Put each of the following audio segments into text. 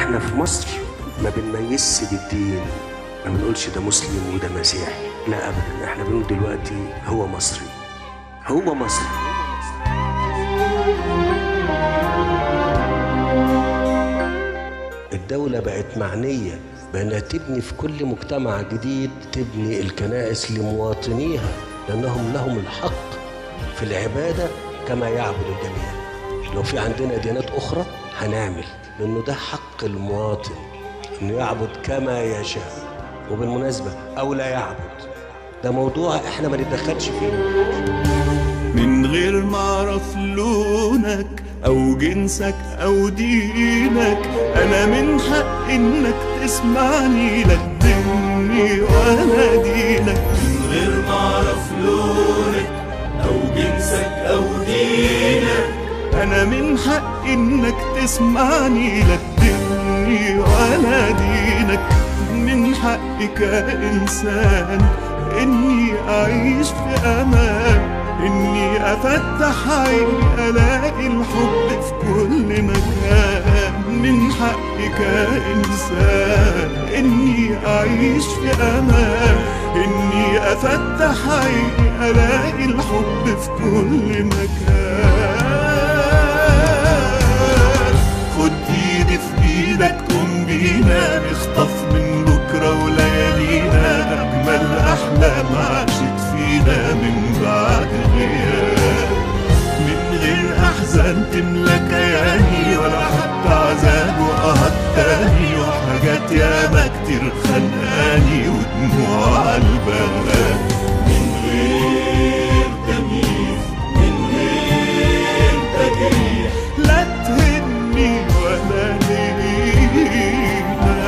احنا في مصر ما بنميزش بالدين ما بنقولش ده مسلم وده مسيحي لا ابدا احنا بنقول دلوقتي هو مصري هو مصري الدولة بقت معنية بأنها تبني في كل مجتمع جديد تبني الكنائس لمواطنيها لأنهم لهم الحق في العبادة كما يعبد الجميع لو في عندنا ديانات أخرى هنعمل لأنه ده حق المواطن إنه يعبد كما يشاء وبالمناسبة أو لا يعبد ده موضوع إحنا ما نتدخلش فيه من غير ما اعرف لونك او جنسك او دينك انا من حق انك تسمعني لا تديني ولا دينك من غير ما اعرف لونك او جنسك او دينك انا من حق انك تسمعني لا تديني ولا دينك من حقي كإنسان إني أعيش في أمان إني أفتح عيني ألاقي الحب في كل مكان من حقي كإنسان إني أعيش في أمان إني أفتح عيني ألاقي الحب في كل مكان خد ايدي في ايدك قوم بينا نخطف من بكرة وليالينا أجمل أحلام عاشت فينا من بعد غياب من غير أحزان تملى كياني ولا حتى عذاب وقهر تاني وحاجات ياما كتير خانقاني ودموع عالباب من غير تمييز من غير تجريح لا تهني ولا لينا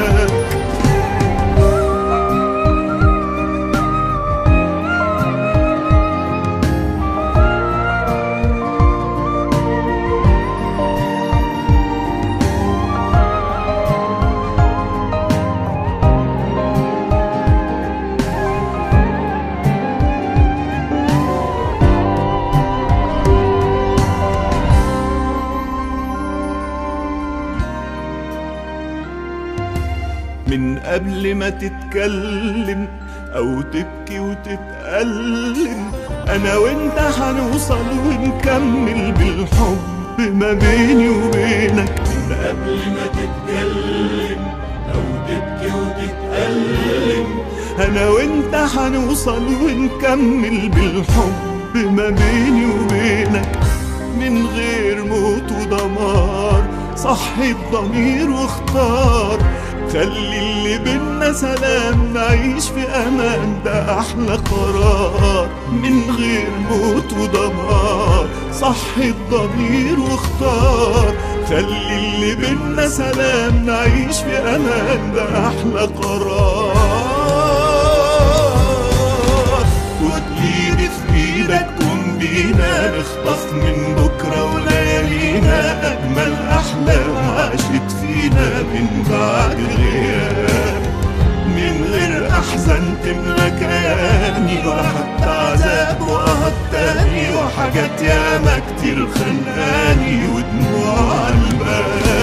من قبل ما تتكلم او تبكي وتتألم انا وانت هنوصل ونكمل بالحب ما بيني وبينك من قبل ما تتكلم او تبكي وتتألم انا وانت هنوصل ونكمل بالحب ما بيني وبينك من غير موت ودمار صحي الضمير واختار خلي اللي بينا سلام نعيش في امان ده احلى قرار من غير موت ودمار صحي الضمير واختار خلي اللي بينا سلام نعيش في امان ده احلى قرار خد ايدي في ايدك قوم بينا نخطف من بكره وليالينا اجمل احلام عاشت فينا من بعد غياب من غير احزان تملى كياني ولا حتى عذاب وقهر تاني وحاجات ياما كتير خنقاني ودموع الباب